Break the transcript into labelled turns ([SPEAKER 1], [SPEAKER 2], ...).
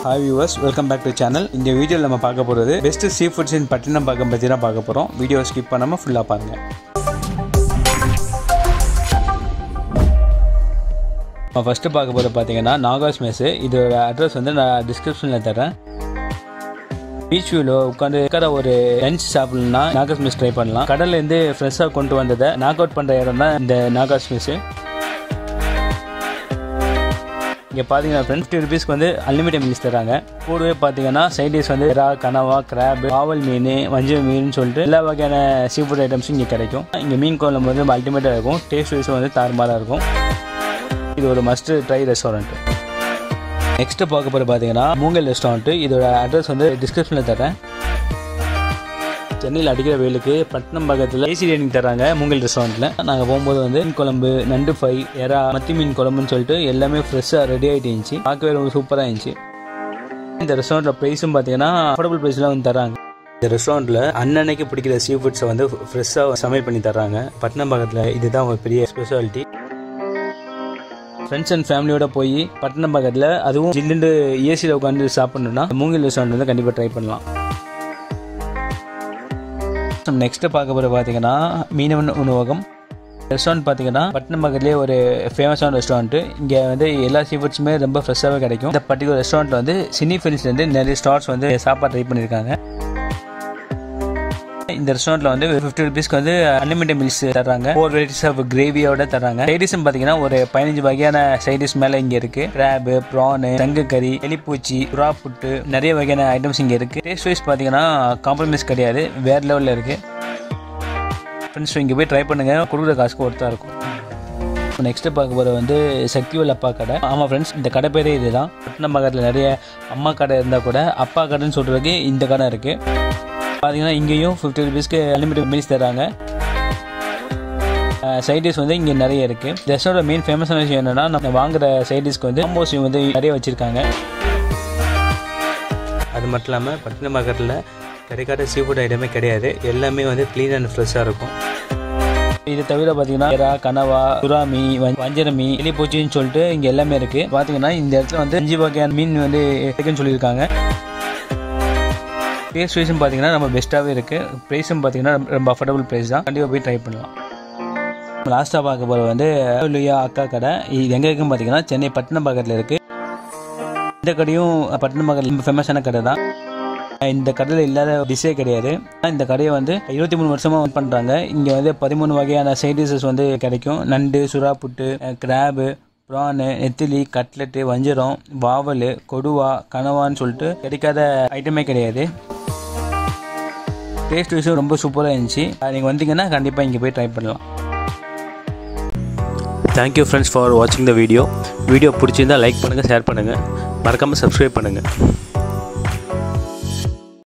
[SPEAKER 1] hi viewers welcome back to channel இந்த வீடியோவில் நம்ம பார்க்க போகிறது best sea foods in Pattinapakkam பற்றி தான் பார்க்க போகிறோம் வீடியோ ஸ்கிப் பண்ணாமல் ஃபுல்லாக பாருங்கள் நம்ம ஃபஸ்ட்டு பார்க்க போகிறது பார்த்தீங்கன்னா நாகாஸ் மெஸ்ஸு இதோட அட்ரஸ் வந்து நான் டிஸ்கிரிப்ஷனில் தரேன் பீச் வியூவில் உட்காந்து இருக்கிற ஒரு லஞ்ச் சாப்பிடணும்னா நாகாஸ் மெஸ் ட்ரை பண்ணலாம் கடல்லேருந்து ஃப்ரெஷ்ஷாக கொண்டு வந்ததை நாக் அவுட் பண்ணுற இடம் தான் இந்த நாகாஸ் மெஸ்ஸு இங்கே பார்த்தீங்கன்னா ஃப்ரெண்ட்ஸ் ஃபிஃப்டி ருபீஸ்க்கு வந்து அன்லிமிட்டட் மீல்ஸ் தராங்க கூடவே பார்த்தீங்கன்னா சைட் டிஷ் வந்து இறா கனவா கிராப் ஆவல் மீன் வஞ்சல் மீன் சொல்லிட்டு எல்லா வகையான சீ ஃபுட் ஐட்டம்ஸும் இங்கே கிடைக்கும் இங்கே மீன் குழம்பு வந்து அல்டிமேட்டாக இருக்கும் டேஸ்ட் வைஸும் வந்து தாறுமாறாக இருக்கும் இது ஒரு மஸ்ட் ட்ரை ரெஸ்டாரண்ட் நெக்ஸ்ட்டு பார்க்க போகிற பார்த்தீங்கன்னா மூங்கல் ரெஸ்டாரண்ட்டு இதோட அட்ரஸ் வந்து டிஸ்கிரிப்ஷனில் தரேன் சென்னையில் அடிக்கிற வெயிலுக்கு பட்டினம் பக்கத்தில் ஏசி டைனிங் தராங்க மூங்கல் ரெஸ்டாரண்ட்டில் நாங்கள் போகும்போது வந்து மீன் குழம்பு நண்டு ஃப்ரை எறா மத்தி மீன் குழம்புன்னு சொல்லிட்டு எல்லாமே ஃப்ரெஷ்ஷாக ரெடி ஆகிட்டு இருந்துச்சு பார்க்கவே ரொம்ப சூப்பராக இருந்துச்சு இந்த ரெஸ்டாரண்ட்டில் ப்ரைஸும் பார்த்தீங்கன்னா அஃபோர்டபுள் ப்ரைஸில் வந்து தராங்க இந்த ரெஸ்டாரண்ட்டில் அன்னன்னைக்கு பிடிக்கிற சீ ஃபுட்ஸை வந்து ஃப்ரெஷ்ஷாக சமையல் பண்ணி தர்றாங்க பட்டினம் பக்கத்தில் இதுதான் ஒரு பெரிய ஸ்பெஷாலிட்டி ஃப்ரெண்ட்ஸ் அண்ட் ஃபேமிலியோட போய் பட்டினம் பக்கத்தில் அதுவும் ஜில்லுண்டு ஏசியில் உட்காந்து சாப்பிட்ணுன்னா மூங்கில் ரெஸ்டாரண்ட் வந்து கண்டிப்பாக ட்ரை பண்ணலாம் நெக்ஸ்ட்டு பார்க்க போகிற பார்த்தீங்கன்னா மீனவன் உணவகம் ரெஸ்டாரண்ட் பார்த்தீங்கன்னா பட்டினம் பக்கத்துலேயே ஒரு ஃபேமஸான ரெஸ்டாரண்ட் இங்கே வந்து எல்லா சீ ஃபுட்ஸுமே ரொம்ப ஃப்ரெஷ்ஷாகவே கிடைக்கும் இந்த பர்டிகுலர் ரெஸ்டாரண்ட்டில் வந்து சினி ஃபில்ஸ்லேருந்து நிறைய ஸ்டார்ஸ் வந்து சாப்பாடு ட்ரை பண்ணியிருக்காங்க இந்த ரெஸ்டாரண்ட்ல வந்து ஃபிஃப்டி ருபீஸ்க்கு வந்து அன்லிமிட்டட் மீல்ஸ் தராங்க ஃபோர் வெரைட்டிஸ் ஆஃப் கிரேவியோட தராங்க சைடிஷும் பார்த்தீங்கன்னா ஒரு பதினஞ்சு வகையான சைடிஷ் மேலே இங்கே இருக்கு கிராப் ப்ரானு தங்கு கறி எலிப்பூச்சி புறா புட்டு நிறைய வகையான ஐட்டம்ஸ் இங்கே இருக்கு டேஸ்ட் வைஸ் பார்த்தீங்கன்னா காம்ப்ரமைஸ் கிடையாது வேற லெவலில் இருக்கு ஃப்ரெண்ட்ஸ் இங்கே போய் ட்ரை பண்ணுங்க கொடுக்குற காசுக்கு ஒருத்தா இருக்கும் நெக்ஸ்ட் பார்க்க போகிற வந்து சக்திவல் அப்பா கடை ஆமாம் ஃப்ரெண்ட்ஸ் இந்த கடை பேரே இதுதான் பட்டினம் பக்கத்தில் நிறைய அம்மா கடை இருந்தால் கூட அப்பா கடைன்னு சொல்கிறதுக்கு இந்த கடை இருக்குது பார்த்தீங்கன்னா இங்கேயும் ஃபிஃப்டி ருபீஸ்க்கு அன்லிமிட்டட் மீல்ஸ் தராங்க சைட் டிஷ் வந்து இங்கே நிறைய இருக்குது ரெஸ்டாரோட மெயின் ஃபேமஸான விஷயம் என்னென்னா நம்ம வாங்குற சைட் டிஷ்க்கு வந்து காம்போஸ் வந்து நிறைய வச்சுருக்காங்க அது மட்டும் இல்லாமல் பட்டினம் மார்க்கெட்டில் கிடைக்காத சீ ஃபுட் ஐட்டமே கிடையாது எல்லாமே வந்து க்ளீன் அண்ட் ஃப்ரெஷ்ஷாக இருக்கும் இது தவிர பார்த்தீங்கன்னா எறா கனவா சுறாமி வஞ்சரமி எலிப்பூச்சின்னு சொல்லிட்டு இங்கே எல்லாமே இருக்குது பார்த்தீங்கன்னா இந்த இடத்துல வந்து அஞ்சு வகையான மீன் வந்து இருக்குன்னு சொல்லியிருக்காங்க டேஸ்ட் வைஸும் பார்த்தீங்கன்னா நம்ம பெஸ்ட்டாகவே இருக்குது ப்ரைஸும் பார்த்தீங்கன்னா ரொம்ப அஃபோர்டபுள் ப்ரைஸ் தான் கண்டிப்பாக போய் ட்ரை பண்ணலாம் லாஸ்ட்டாக பார்க்க போகிற வந்து லுயா அக்கா கடை இது எங்கே இருக்குன்னு பார்த்தீங்கன்னா சென்னை பட்டினம் பக்கத்தில் இருக்குது இந்த கடையும் பட்டினம் பக்கத்தில் ரொம்ப ஃபேமஸான கடை தான் இந்த கடையில் இல்லாத டிஷ்ஷே கிடையாது இந்த கடையை வந்து இருபத்தி மூணு வருஷமாக ஒர்க் பண்ணுறாங்க இங்கே வந்து பதிமூணு வகையான சைட் டிஷஸ் வந்து கிடைக்கும் நண்டு சுறா புட்டு கிராபு ப்ரானு நெத்திலி கட்லெட்டு வஞ்சிரம் வாவல் கொடுவா கனவான்னு சொல்லிட்டு கிடைக்காத ஐட்டமே கிடையாது டேஸ்ட் வைஸும் ரொம்ப சூப்பராக இருந்துச்சு நீங்கள் வந்தீங்கன்னா கண்டிப்பாக இங்கே போய் ட்ரை பண்ணலாம் தேங்க்யூ ஃப்ரெண்ட்ஸ் ஃபார் வாட்சிங் த வீடியோ வீடியோ பிடிச்சிருந்தால் லைக் பண்ணுங்கள் ஷேர் பண்ணுங்கள் மறக்காமல் சப்ஸ்கிரைப் பண்ணுங்கள்